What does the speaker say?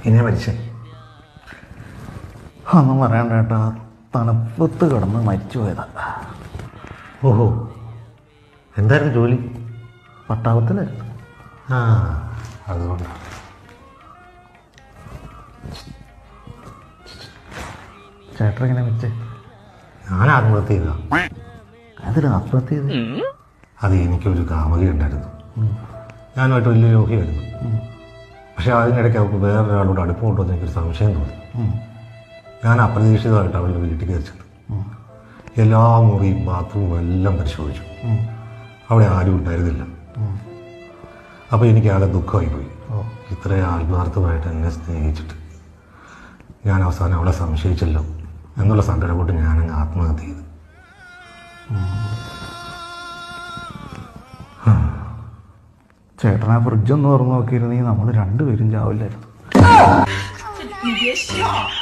ഇങ്ങനെ മരിച്ചേ ഒന്നും പറയണ്ട ഏട്ടാ തണുപ്പത്ത് കിടന്ന് മരിച്ചു പോയതാ ഓഹോ എന്തായിരുന്നു ജോലി പട്ടാളത്തിലായിരുന്നു ആ അതുകൊണ്ടാണ് ചേട്ടൻ എങ്ങനെ മരിച്ചേ ഞാൻ ആത്മഹത്യ ചെയ്ത അതിൽ ആത്മഹത്യ ചെയ്ത് അത് എനിക്കൊരു കാമുകി ഉണ്ടായിരുന്നു ഞാനുമായിട്ട് വലിയ രോഗിയായിരുന്നു പക്ഷെ അതിനിടയ്ക്ക് അവൾക്ക് വേറൊരാളോട് അടുപ്പം കൊണ്ടുവന്ന് എനിക്കൊരു സംശയം തോന്നി ഞാൻ അപ്രതീക്ഷിതമായിട്ട് അവളുടെ വീട്ടിൽ കയറി ചെന്നു എല്ലാ മുറിയും ബാത്റൂമും എല്ലാം പരിശോധിച്ചു അവിടെ ആരും ഉണ്ടായിരുന്നില്ല അപ്പോൾ എനിക്ക് ആളെ ദുഃഖമായി പോയി ഇത്രയും ആത്മാർത്ഥമായിട്ട് എന്നെ സ്നേഹിച്ചിട്ട് ഞാൻ അവസാനം അവളെ സംശയിച്ചല്ലോ എന്നുള്ള സങ്കടം കൊണ്ട് ഞാനങ്ങ് ആത്മഹത്യ ചെയ്തു ചേട്ടൻ ആ ഫ്രിഡ്ജ് ഒന്ന് തുറന്നു നോക്കിയിരുന്നെങ്കിൽ നമ്മൾ രണ്ടുപേരും ചാവില്ലായിരുന്നു 你别笑。